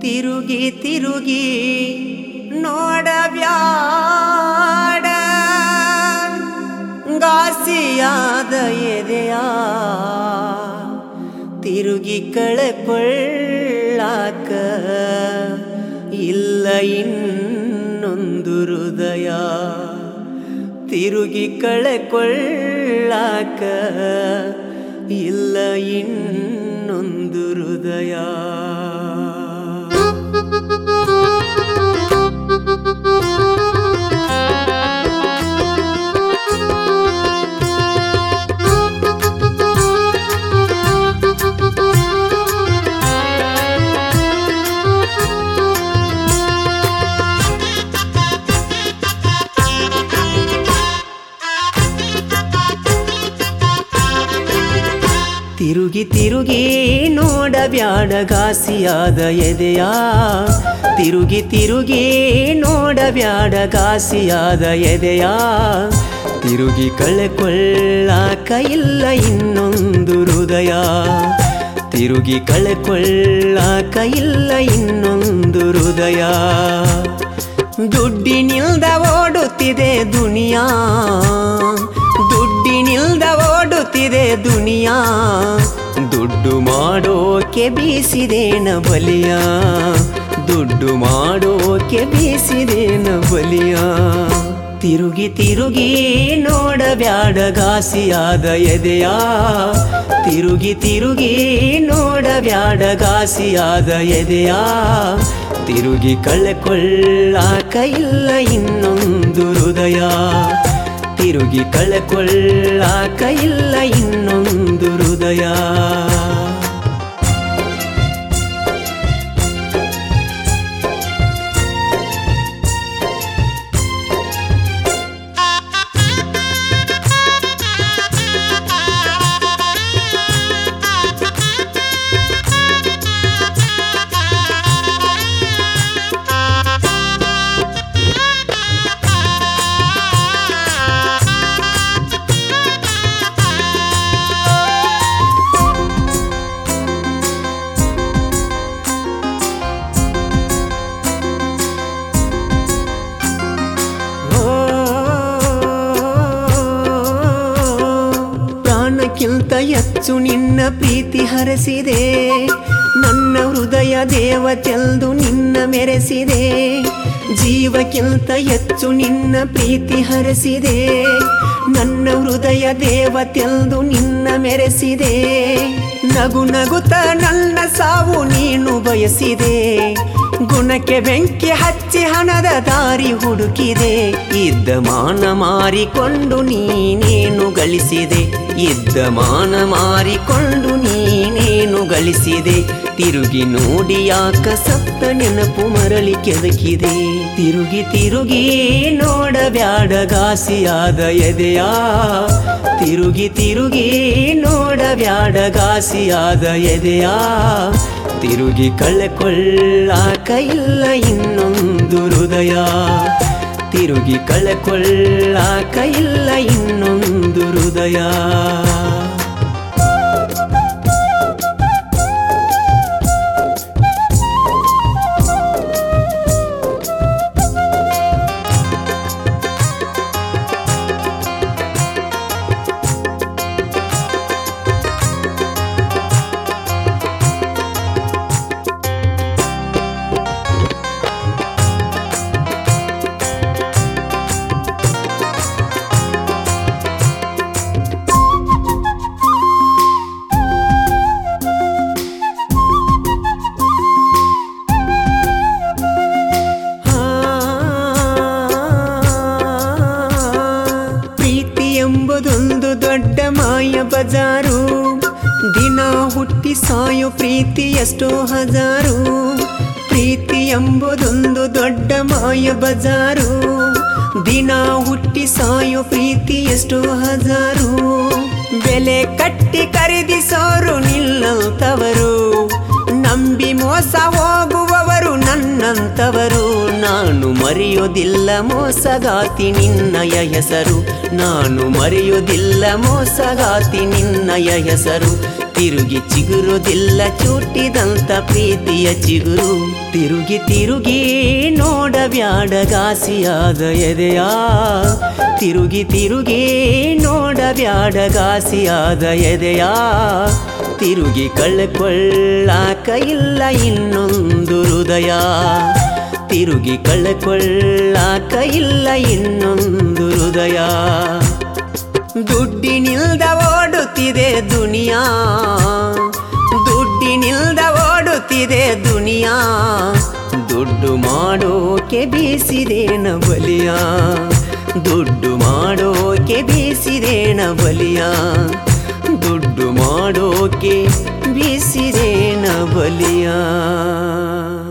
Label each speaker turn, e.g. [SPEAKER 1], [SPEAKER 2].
[SPEAKER 1] ತಿರುಗಿ ತಿರುಗಿ ನೋಡಬ್ಯಾಡ ಗಾಸಿಯಾದ ಎದೆಯ ತಿರುಗಿ ಕಳೆಕೊಳ್ಳಾಕ ಇಲ್ಲ ಇನ್ನೊಂದು ಹೃದಯ ತಿರುಗಿ ಕಳೆಕೊಳ್ಳಾಕ ಇಲ್ಲ ಇನ್ನೊಂದು ಹೃದಯ ತಿರುಗಿ ತಿರುಗಿ ನೋಡಬ್ಯಾಡ ಗಾಸಿಯಾದ ಎದೆಯ ತಿರುಗಿ ತಿರುಗಿ ನೋಡಬ್ಯಾಡ ಗಾಸಿಯಾದ ಎದೆಯ ತಿರುಗಿ ಕಳೆಕೊಳ್ಳಾಕ ಇಲ್ಲ ಇನ್ನೊಂದು ಹೃದಯ ತಿರುಗಿ ಕಳೆಕೊಳ್ಳಾಕ ಇಲ್ಲ ಇನ್ನೊಂದು ಹೃದಯ ದುಡ್ಡಿನಿಲ್ದ ಓಡುತ್ತಿದೆ ದುನಿಯಾ ದುಡ್ಡಿನಿಲ್ದ ಓಡುತ್ತಿದೆ ದುನಿಯಾ ದುಡ್ಡು ಮಾಡೋಕೆ ಬೀಸಿದೇನ ಬಲಿಯ ದುಡ್ಡು ಮಾಡೋಕೆ ಬೀಸಿದೇನ ಬಲಿಯ ತಿರುಗಿ ತಿರುಗಿ ನೋಡಬ್ಯಾಡ ಗಾಸಿಯಾದ ಎದೆಯ ತಿರುಗಿ ತಿರುಗಿ ನೋಡಬ್ಯಾಡ ಗಾಸಿಯಾದ ಎದೆಯ ತಿರುಗಿ ಕಳೆಕೊಳ್ಳಾಕ ಇಲ್ಲ ಇನ್ನೊಂದು ಹೃದಯ ತಿರುಗಿ ಕಳೆಕೊಳ್ಳಾಕ ಇಲ್ಲ ಇನ್ನೊಂದು ಹೃದಯ ಪ್ರಾಣಕ್ಕಿಂತ ಹೆಚ್ಚು ನಿನ್ನ ಪ್ರೀತಿ ಹರಸಿದೆ ನನ್ನ ಹೃದಯ ದೇವತೆಲ್ದು ನಿನ್ನ ಮೆರೆಸಿದೆ ಜೀವಕ್ಕಿಂತ ಹೆಚ್ಚು ನಿನ್ನ ಪ್ರೀತಿ ಹರಸಿದೆ ನನ್ನ ಹೃದಯ ದೇವತೆಲ್ದು ನಿನ್ನ ಮೆರೆಸಿದೆ ನಗು ನಗುತ್ತ ನನ್ನ ಸಾವು ನೀನು ಬಯಸಿದೆ ಗುಣಕ್ಕೆ ಬೆಂಕಿ ಹಚ್ಚಿ ಹಣದ ದಾರಿ ಹುಡುಕಿದೆ ಇದ್ದ ಮಾನ ಮಾರಿಕೊಂಡು ನೀನೇನು ಗಳಿಸಿದೆ ಇದ್ದ ಮಾನ ಮಾರಿಕೊಂಡು ನೀನೇನು ಗಳಿಸಿದೆ ತಿರುಗಿ ನೋಡಿ ಯಾಕ ಸತ್ತ ನೆನಪು ಮರಳಿ ಕೆದಕಿದೆ ತಿರುಗಿ ತಿರುಗಿ ನೋಡಬ್ಯಾಡ ಗಾಸಿಯಾದ ಎದೆಯ ತಿರುಗಿ ತಿರುಗಿ ನೋಡಬ್ಯಾಡ ಗಾಸಿಯಾದ ಎದೆಯ ತಿರುಗಿ ಕಳೆಕೊಳ್ಳಾಕ ಇಲ್ಲ ಇನ್ನೊಂದು ಹೃದಯ ತಿರುಗಿ ಕಳೆಕೊಳ್ಳಾಕ ಇಲ್ಲ ಇನ್ನೊಂದು ಹೃದಯ ಪ್ರೀತಿ ಎಂಬುದೊಂದು ದೊಡ್ಡ ಮಾಯ ಬಜಾರು ದಿನ ಹುಟ್ಟಿ ಸಾಯೋ ಪ್ರೀತಿ ಎಷ್ಟೋ ಹಜಾರು ಪ್ರೀತಿ ಎಂಬುದೊಂದು ದೊಡ್ಡ ಮಾಯ ಬಜಾರು ದಿನ ಹುಟ್ಟಿ ಸಾಯೋ ಪ್ರೀತಿ ಎಷ್ಟೋ ಹಜಾರು ಬೆಲೆ ಕಟ್ಟಿ ಖರೀದಿಸೋರು ನಿಲ್ಲಂತವರು ನಂಬಿ ಮೋಸ ಹೋಗುವವರು ನನ್ನಂತವರು ನಾನು ಮರೆಯೋದಿಲ್ಲ ಮೋಸಗಾತಿ ನಿನ್ನಯ ಹೆಸರು ನಾನು ಮರೆಯೋದಿಲ್ಲ ಮೋಸಗಾತಿ ನಿನ್ನಯ ಹೆಸರು ತಿರುಗಿ ಚಿಗುರೋದಿಲ್ಲ ಚೂಟಿದಂತ ಪ್ರೀತಿಯ ಚಿಗುರು ತಿರುಗಿ ತಿರುಗಿ ನೋಡಬ್ಯಾಡ ಗಾಸಿಯಾದ ಎದೆಯ ತಿರುಗಿ ತಿರುಗಿ ನೋಡಬ್ಯಾಡ ಗಾಸಿಯಾದ ಎದೆಯ ತಿರುಗಿ ಕಳ್ಕೊಳ್ಳಾಕ ಇಲ್ಲ ಇನ್ನೊಂದು ಹೃದಯ ತಿರುಗಿ ಕಳ್ಕೊಳ್ಳಾಕ ಇಲ್ಲ ಇನ್ನೊಂದು ಹೃದಯ ದುಡ್ಡಿನಿಲ್ದ ಓಡುತ್ತಿದೆ ದುನಿಯಾ ದುಡ್ಡಿನಿಲ್ದ ಓಡುತ್ತಿದೆ ದುನಿಯಾ ದುಡ್ಡು ಮಾಡೋಕೆ ಬೀಸಿದೇನ ಬಲಿಯ ದುಡ್ಡು ಮಾಡೋಕೆ ಬೀಸಿದೇನ ಬಲಿಯ ದುಡ್ಡು ಮಾಡೋಕೆ ಬೀಸಿದೇನ ಬಲಿಯ